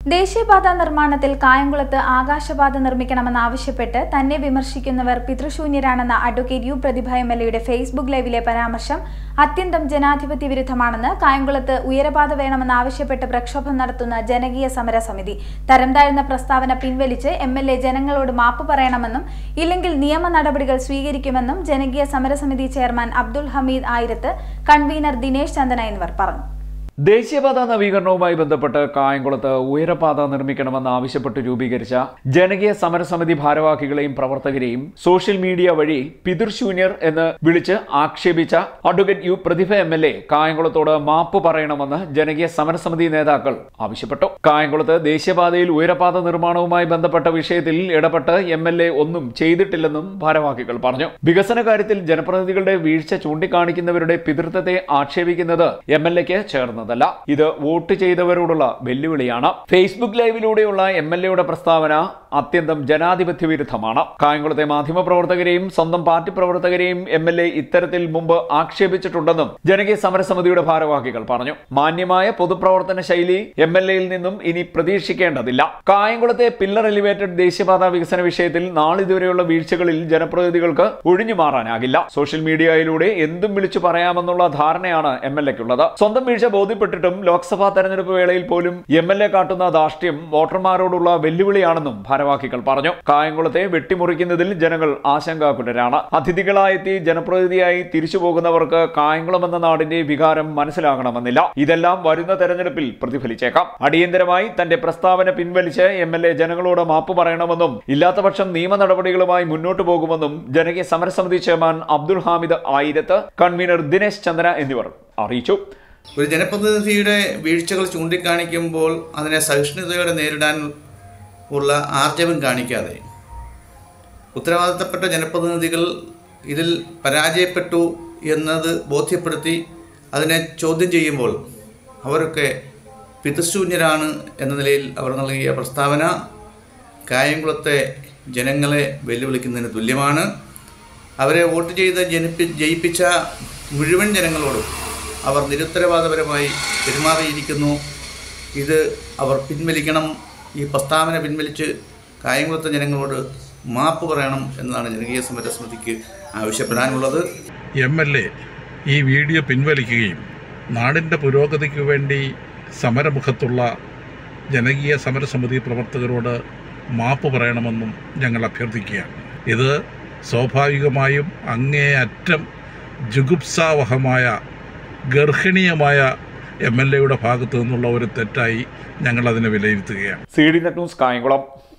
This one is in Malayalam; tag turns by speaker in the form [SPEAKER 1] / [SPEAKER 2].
[SPEAKER 1] ദേശീയപാത നിർമ്മാണത്തിൽ കായംകുളത്ത് ആകാശപാത നിർമ്മിക്കണമെന്നാവശ്യപ്പെട്ട് തന്നെ വിമർശിക്കുന്നവർ പിതൃശൂന്യരാണെന്ന advocate U Prathibha M L എയുടെ ഫേസ്ബുക്ക് ലൈവിലെ പരാമർശം അത്യന്തം ജനാധിപത്യ വിരുദ്ധമാണെന്ന് കായംകുളത്ത് ഉയരപാത വേണമെന്നാവശ്യപ്പെട്ട് പ്രക്ഷോഭം നടത്തുന്ന ജനകീയ സമരസമിതി തരം താഴ്ന്ന പ്രസ്താവന പിൻവലിച്ച് എം എൽ എ ജനങ്ങളോട് മാപ്പ് പറയണമെന്നും ഇല്ലെങ്കിൽ നിയമ നടപടികൾ സ്വീകരിക്കുമെന്നും ജനകീയ സമരസമിതി ചെയർമാൻ അബ്ദുൽ ഹമീദ് ആയിരത്ത് കൺവീനർ ദിനേശ് ചന്ദന എന്നിവർ പറഞ്ഞു
[SPEAKER 2] ദേശീയപാത നവീകരണവുമായി ബന്ധപ്പെട്ട് കായംകുളത്ത് ഉയരപാത നിർമ്മിക്കണമെന്ന് ആവശ്യപ്പെട്ട് രൂപീകരിച്ച ജനകീയ സമരസമിതി ഭാരവാഹികളെയും പ്രവർത്തകരെയും സോഷ്യൽ മീഡിയ വഴി പിതൃശൂന്യർ എന്ന് വിളിച്ച് ആക്ഷേപിച്ച advocate U Prathibha M L A കായംകുളത്തോട് മാപ്പ് പറയണമെന്ന് ജനകീയ സമരസമിതി നേതാക്കൾ ആവശ്യപ്പെട്ടു കായംകുളത്ത് ദേശീയപാതയിൽ ഉയരപാത നിർമ്മാണവുമായി ബന്ധപ്പെട്ട വിഷയത്തിൽ ഇടപെട്ട് എം എൽ എ ഒന്നും ചെയ്തിട്ടില്ലെന്നും ഭാരവാഹികൾ പറഞ്ഞു വികസന കാര്യത്തിൽ ജനപ്രതിനിധികളുടെ വീഴ്ച ചൂണ്ടിക്കാണിക്കുന്നവരുടെ പിതൃത്വത്തെ ആക്ഷേപിക്കുന്നത് എം എൽ എക്ക് ചേർന്നതല്ല ഇത് വോട്ട് ചെയ്തവരോടുള്ള വെല്ലുവിളിയാണ് ഫേസ്ബുക്ക് ലൈവിലൂടെയുള്ള എം എൽ എയുടെ പ്രസ്താവന അത്യന്തം ജനാധിപത്യ വിരുദ്ധമാണ് കായംകുളത്തെ മാധ്യമപ്രവർത്തകരെയും സ്വന്തം പാർട്ടി പ്രവർത്തകരെയും എം എൽ എ ഇത്തരത്തിൽ മുമ്പ് ആക്ഷേപിച്ചിട്ടുണ്ടെന്നും ജനകീയ സമരസമിതിയുടെ ഭാരവാഹികൾ പറഞ്ഞു മാന്യമായ പൊതുപ്രവർത്തന ശൈലി എം എൽ എയിൽ നിന്നും ഇനി പ്രതീക്ഷിക്കേണ്ടതില്ല കായംകുളത്തെ പില്ലർ എലിവേറ്റഡ് ദേശീയപാത വികസന വിഷയത്തിൽ നാളിതുവരെയുള്ള വീഴ്ചകളിൽ ജനപ്രതിനിധികൾക്ക് ഒഴിഞ്ഞു മാറാനാകില്ല സോഷ്യൽ മീഡിയയിലൂടെ എന്തും വിളിച്ചു പറയാമെന്നുള്ള ധാരണയാണ് എം എൽ എക്കുള്ളത് സ്വന്തം വീഴ്ച ബോധ്യപ്പെട്ടിട്ടും ലോക്സഭാ തെരഞ്ഞെടുപ്പ് വേളയിൽ പോലും എം എൽ എ കാട്ടുന്ന ധാർഷ്ട്യം വോട്ടർമാരോടുള്ള വെല്ലുവിളിയാണെന്നും ഭാരവാഹികൾ പറഞ്ഞു കായംകുളത്തെ വെട്ടിമുറിക്കുന്നതിൽ ജനങ്ങൾ ആശങ്കാകുലരാണ് അതിഥികളായെത്തി ജനപ്രതിനിധിയായി തിരിച്ചു പോകുന്നവർക്ക് കായംകുളം എന്ന നാടിന്റെ വികാരം മനസ്സിലാകണമെന്നില്ല ഇതെല്ലാം വരുന്ന തെരഞ്ഞെടുപ്പിൽ പ്രതിഫലിച്ചേക്കാം അടിയന്തരമായി തന്റെ പ്രസ്താവന പിൻവലിച്ച് എം എൽ എ ജനങ്ങളോട് മാപ്പ് പറയണമെന്നും ഇല്ലാത്തപക്ഷം നിയമ നടപടികളുമായി മുന്നോട്ടു പോകുമെന്നും ജനകീയ സമരസമിതി ചെയർമാൻ അബ്ദുൽ ഹാമിദ് ആയിരത്ത് കൺവീനർ ദിനേശ് ചന്ദ്ര എന്നിവർ അറിയിച്ചു
[SPEAKER 3] ഒരു ജനപ്രതിനിധിയുടെ വീഴ്ചകൾ ചൂണ്ടിക്കാണിക്കുമ്പോൾ അതിനെ സഹിഷ്ണുതയോടെ നേരിടാൻ ഉള്ള ആർജവം കാണിക്കാതെ ഉത്തരവാദിത്തപ്പെട്ട ജനപ്രതിനിധികൾ ഇതിൽ പരാജയപ്പെട്ടു എന്നത് ബോധ്യപ്പെടുത്തി അതിനെ ചോദ്യം ചെയ്യുമ്പോൾ അവരൊക്കെ പിതൃശൂന്യരാണ് എന്ന നിലയിൽ അവർ നൽകിയ പ്രസ്താവന കായംകുളത്തെ ജനങ്ങളെ വെല്ലുവിളിക്കുന്നതിന് തുല്യമാണ് അവരെ വോട്ട് ചെയ്ത് ജനിപ്പി ജയിപ്പിച്ച മുഴുവൻ ജനങ്ങളോടും അവർ നിരുത്തരവാദപരമായി പെരുമാറിയിരിക്കുന്നു ഇത് അവർ പിൻവലിക്കണം ഈ പ്രസ്താവന പിൻവലിച്ച് കായംകുളത്തെ ജനങ്ങളോട് മാപ്പ് പറയണം എന്നതാണ് ജനകീയ സമരസമിതിക്ക് ആവശ്യപ്പെടാനുള്ളത്
[SPEAKER 4] എം എൽ എ ഈ വീഡിയോ പിൻവലിക്കുകയും നാടിൻ്റെ പുരോഗതിക്ക് വേണ്ടി സമരമുഖത്തുള്ള ജനകീയ സമരസമിതി പ്രവർത്തകരോട് മാപ്പ് പറയണമെന്നും ഞങ്ങൾ അഭ്യർത്ഥിക്കുകയാണ് ഇത് സ്വാഭാവികമായും അങ്ങേയറ്റം ജുഗുപ്സാവഹമായ ഗർഹിണീയമായ എം എൽ എയുടെ ഭാഗത്തു നിന്നുള്ള ഒരു തെറ്റായി ഞങ്ങൾ അതിനെ വിലയിരുത്തുകയാണ്
[SPEAKER 2] C D net news Kayamkulam